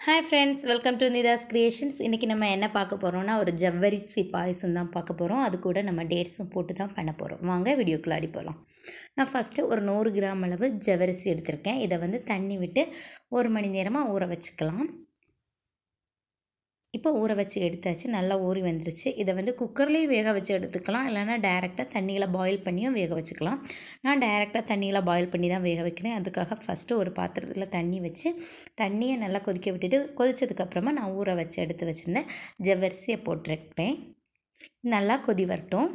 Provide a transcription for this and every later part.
hi friends welcome to Nitha's creations இன்றைக்கி நம்ம என்ன பார்க்க போகிறோம்னா ஒரு ஜவ்வரிசி பாயசம் தான் பார்க்க போகிறோம் அது கூட நம்ம டேட்ஸும் போட்டு தான் பண்ண போகிறோம் வாங்க வீடியோக்குள்ள அடி போகலாம் நான் ஃபஸ்ட்டு ஒரு நூறு கிராம் அளவு ஜவ்வரிசி எடுத்திருக்கேன் இதை வந்து தண்ணி விட்டு ஒரு மணி நேரமாக ஊற வச்சுக்கலாம் இப்போ ஊற வச்சு எடுத்தாச்சு நல்லா ஊறி வந்துருச்சு இதை வந்து குக்கர்லேயும் வேக வச்சு எடுத்துக்கலாம் இல்லைனா டேரெக்டாக தண்ணியில் பாயில் பண்ணியும் வேக வச்சுக்கலாம் நான் டேரெக்டாக தண்ணியில் பாயில் பண்ணி தான் வேக வைக்கிறேன் அதுக்காக ஃபஸ்ட்டு ஒரு பாத்திரத்தில் தண்ணி வச்சு தண்ணியை நல்லா கொதிக்க விட்டுட்டு கொதிச்சதுக்கப்புறமா நான் ஊற வச்சு எடுத்து வச்சுருந்தேன் ஜவ்வரிசியை போட்டிருக்கிறேன் நல்லா கொதி வரட்டும்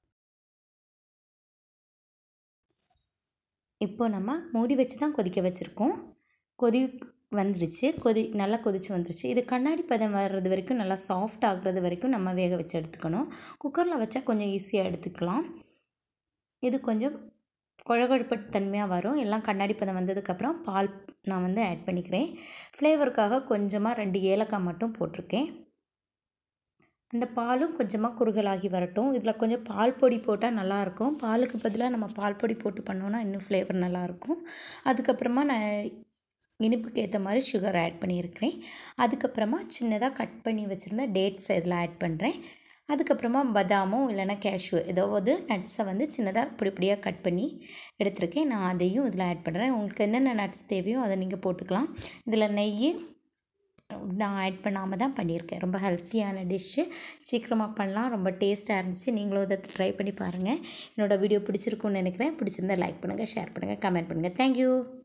இப்போ நம்ம மூடி வச்சு தான் கொதிக்க வச்சுருக்கோம் கொதி வந்துடுச்சு கொதி நல்லா கொதிச்சு வந்துருச்சு இது கண்ணாடி பதம் வர்றது வரைக்கும் நல்லா சாஃப்ட் ஆகுறது வரைக்கும் நம்ம வேக வச்சு எடுத்துக்கணும் குக்கரில் வச்சா கொஞ்சம் ஈஸியாக எடுத்துக்கலாம் இது கொஞ்சம் குழகுழப்பு தன்மையாக வரும் எல்லாம் கண்ணாடி பதம் வந்ததுக்கப்புறம் பால் நான் வந்து ஆட் பண்ணிக்கிறேன் ஃப்ளேவருக்காக கொஞ்சமாக ரெண்டு ஏலக்காய் மட்டும் போட்டிருக்கேன் அந்த பாலும் கொஞ்சமாக குறுகலாகி வரட்டும் இதில் கொஞ்சம் பால் பொடி போட்டால் நல்லாயிருக்கும் பாலுக்கு பதிலாக நம்ம பால் பொடி போட்டு பண்ணோன்னா இன்னும் ஃப்ளேவர் நல்லாயிருக்கும் அதுக்கப்புறமா நான் இனிப்புக்கு ஏற்ற மாதிரி சுகர் ஆட் பண்ணியிருக்கிறேன் அதுக்கப்புறமா சின்னதாக கட் பண்ணி வச்சுருந்த டேட்ஸ் இதில் ஆட் பண்ணுறேன் அதுக்கப்புறமா பதாமும் இல்லைனா கேஷ்யூ ஏதாவது நட்ஸை வந்து சின்னதாக இப்படி இப்படியாக கட் பண்ணி எடுத்திருக்கேன் நான் அதையும் இதில் ஆட் பண்ணுறேன் உங்களுக்கு என்னென்ன நட்ஸ் தேவையோ அதை நீங்கள் போட்டுக்கலாம் இதில் நெய் நான் ஆட் பண்ணாமல் தான் பண்ணியிருக்கேன் ரொம்ப ஹெல்த்தியான டிஷ்ஷு சீக்கிரமாக பண்ணலாம் ரொம்ப டேஸ்ட்டாக இருந்துச்சு நீங்களும் இதை ட்ரை பண்ணி பாருங்கள் என்னோடய வீடியோ பிடிச்சிருக்குன்னு நினைக்கிறேன் பிடிச்சிருந்தா லைக் பண்ணுங்கள் ஷேர் பண்ணுங்கள் கமெண்ட் பண்ணுங்கள் தேங்க்யூ